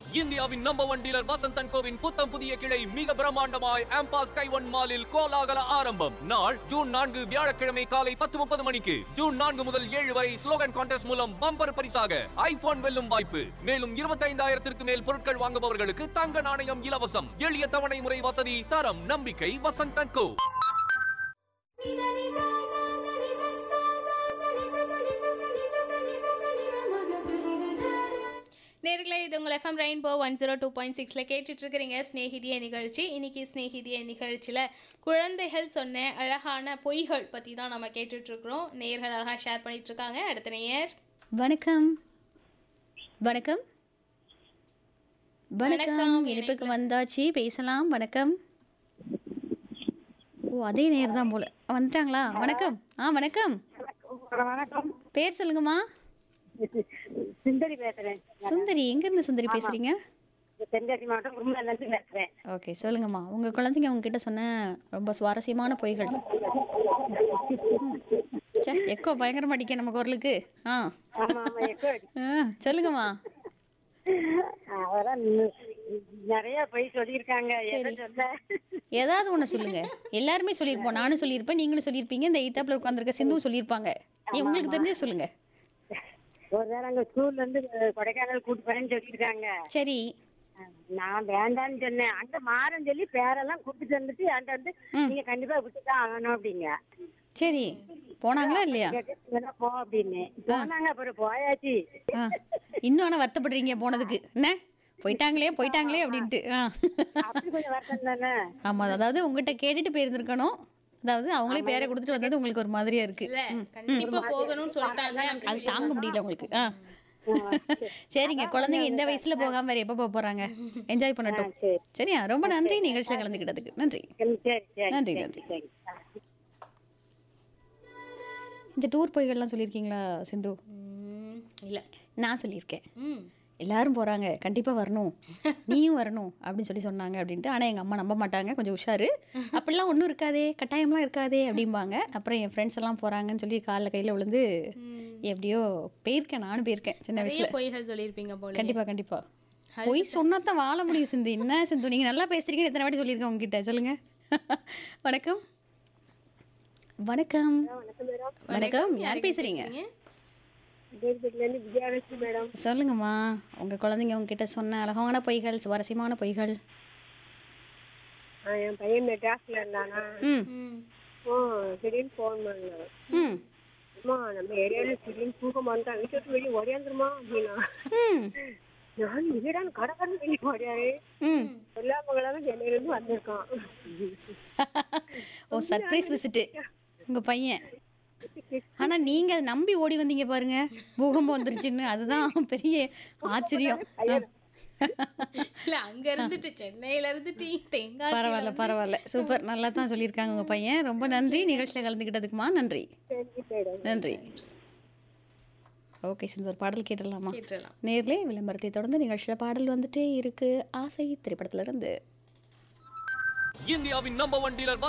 இந்தியாவின் number one dealer வசந்தன் கோவின் புத்தம் புதிய கிளை மிக பிரம்மாண்டமாய் ஆம்பாஸ் கைவன் மாலில் கோலாகல ஆரம்பம் நாள் ஜூன் நான்கு வியாழக்கிழமை காலை பத்து முப்பது மணிக்கு ஜூன் நான்கு முதல் ஏழு வரை ஸ்லோகன் கான்டெஸ்ட் மூலம் பம்பர் பரிசாக ஐபோன் வெல்லும் வாய்ப்பு மேலும் இருபத்தைந்தாயிரத்திற்கு மேல் பொருட்கள் வாங்குபவர்களுக்கு தங்க நாணயம் இலவசம் எளிய தவணை முறை வசதி தரம் நம்பிக்கை வசந்தன் கோ நேர்களே இது உங்கள் FM rainbow one zero two point சிக்ஸில் கேட்டுட்ருக்கிறீங்க ஸ்நேகிதிய நிகழ்ச்சி இன்னைக்கு ஸ்நேகிதிய நிகழ்ச்சியில் குழந்தைகள் சொன்ன அழகான பொய்கள் பற்றி தான் நம்ம கேட்டுட்ருக்குறோம் நேர்கள் அழகாக ஷேர் பண்ணிகிட்ருக்காங்க அடுத்த நேயர் வணக்கம் வணக்கம் வணக்கம் வணக்கம், இனிப்புக்கு வந்தாச்சு பேசலாம் வணக்கம் ஓ அதே நேரம் தான் போல வந்துட்டாங்களா வணக்கம் ஆ வணக்கம் வணக்கம் பேர் சொல்லுங்கம்மா சுந்தரி பேசுறேன் சுந்தரி எங்க இருந்து சுந்தரி பேசுறீங்க தென்காசி மாவட்டம் குருமல இருந்து பேசுறேன் ஓகே சொல்லுங்கம்மா உங்க குழந்தைங்க உங்ககிட்ட சொன்ன ரொம்ப சுவாரஸ்யமான பொய்கள் ம். ச்சே எக்கோ பயங்கரமா அடிக்க நம்ம குரலுக்கு ஆ ஆமா ஆமா எக்கோ அடி. ஆ, சொல்லுங்கம்மா அதெல்லாம் நி- நிறைய போய் சொல்லியிருக்காங்க எதை சொல்ல ஏதாவது ஒன்று சொல்லுங்க எல்லாருமே சொல்லியிருப்போம் நானும் சொல்லியிருப்பேன் நீங்களும் சொல்லியிருப்பீங்க இந்த எய்த்தாப்புல உட்காந்துருக்க சிந்துவும் சொல்லியிருப்பாங்க நீ உங்களுக்கு தெரிஞ்சே சொல்லுங்க ஒரு நேரம் அங்க ஸ்கூல்ல இருந்து கொடைக்கானல் கூட்டு போறேன்னு சொல்லியிருக்காங்க சரி நான் வேண்டான்னு சொன்னேன் அங்க மாறன்னு சொல்லி பேரெல்லாம் கூப்பிட்டு வந்துட்டு என்கிட்ட வந்து நீங்க கண்டிப்பா விட்டுதான் ஆகணும் அப்படிங்க சரி போனாங்களா இல்லையா கேட்டு, "வேணா போ அப்படின்னு போனாங்க அப்புறம் போயாச்சு ஆ இன்னும் ஆனால் வருத்தப்படுறீங்க போனதுக்கு என்ன போயிட்டாங்களே போயிட்டாங்களே அப்படின்ட்டு ஆ அப்படி கொஞ்சம் வருத்தம் தானே ஆமாம் அதாவது உங்ககிட்ட கேட்டுட்டு போயிருந்திருக்கணும் அதாவது அவங்களே பேரை கொடுத்துட்டு வந்தது உங்களுக்கு ஒரு மாதிரியா இருக்கு இல்லை கண்டிப்பாக போகணும்னு சொல்லிட்டாங்க அது தாங்க முடியல உங்களுக்கு ஆ சரிங்க குழந்தைங்க இந்த வயசுல போகாம வேற எப்போ போக போறாங்க என்ஜாய் பண்ணட்டும் சரி சரியா ரொம்ப நன்றி நிகழ்ச்சியில் கலந்துக்கிட்டதுக்கு நன்றி சரி சரி நன்றி, சரி நன்றி. சரி இந்த டூர் பொய்கள்லாம் சொல்லியிருக்கீங்களா சிந்து இல்லை நான் சொல்லியிருக்கேன் ம் எல்லாரும் போகிறாங்க கண்டிப்பாக வரணும் நீயும் வரணும் அப்படின்னு சொல்லி சொன்னாங்க அப்படின்ட்டு ஆனால் எங்கள் அம்மா நம்ப மாட்டாங்க கொஞ்சம் உஷாரு அப்படிலாம் ஒன்றும் இருக்காதே கட்டாயம்லாம் இருக்காதே அப்படிம்பாங்க அப்புறம் என் ஃப்ரெண்ட்ஸ் எல்லாம் போகிறாங்கன்னு சொல்லி காலில் கையில் விழுந்து எப்படியோ போயிருக்கேன் நானும் போயிருக்கேன் சின்ன நிறைய வயசில் பொய்கள் சொல்லியிருப்பீங்க போல கண்டிப்பாக கண்டிப்பாக பொய் சொன்னா தான் வாழ முடியும் சிந்து என்ன சிந்து நீங்கள் நல்லா பேசுறீங்கன்னு எத்தனை வாட்டி சொல்லியிருக்கேன் உங்ககிட்ட சொல்லுங்க வணக்கம் வணக்கம் வணக்கம் யார் பேசுறீங்க இருந்து விஜயலட்சுமி மேடம் சொல்லுங்கம்மா உங்க குழந்தைங்க உங்ககிட்ட சொன்ன அழகான பொய்கள் சுவாரஸ்யமான பொய்கள் என் பையன் மெட்ராஸ்ல இருந்தானா ம் ம் ஓ திடீர்னு ஃபோன் பண்ணான் ம் அம்மா நம்ம ஏரியால திடீர்னு தூக்கம் வந்துட்டான் வீட்டு விட்டு வெளியே ஓடியாந்துருமா அப்படின்னா ம் நான் வீடான் கடை கடை வெளியே ஓடியாரு ம் எல்லா மகளாலும் சென்னையில இருந்து வந்திருக்கான் ஓ சர்ப்ரைஸ் விசிட்டு உங்க பையன் ஆனா நீங்க அதை நம்பி ஓடி வந்தீங்க பாருங்க பூகம்பம் வந்துருச்சுன்னு அதுதான் பெரிய ஆச்சரியம் இல்ல அங்க இருந்துட்டு சென்னையில இருந்துட்டு தேங்காய் பரவாயில்ல பரவாயில்ல சூப்பர் நல்லா தான் சொல்லியிருக்காங்க உங்க பையன் ரொம்ப நன்றி நிகழ்ச்சியில் கலந்துக்கிட்டதுக்குமா நன்றி நன்றி ஓகே சிந்து ஒரு பாடல் கேட்டுடலாமா கேட்டுடலாம் நேர்லே விளம்பரத்தை தொடர்ந்து நிகழ்ச்சியில் பாடல் வந்துட்டே இருக்கு ஆசை திரைப்படத்துல இருந்து இந்தியாவின் நம்பர் ஒன் டீலர்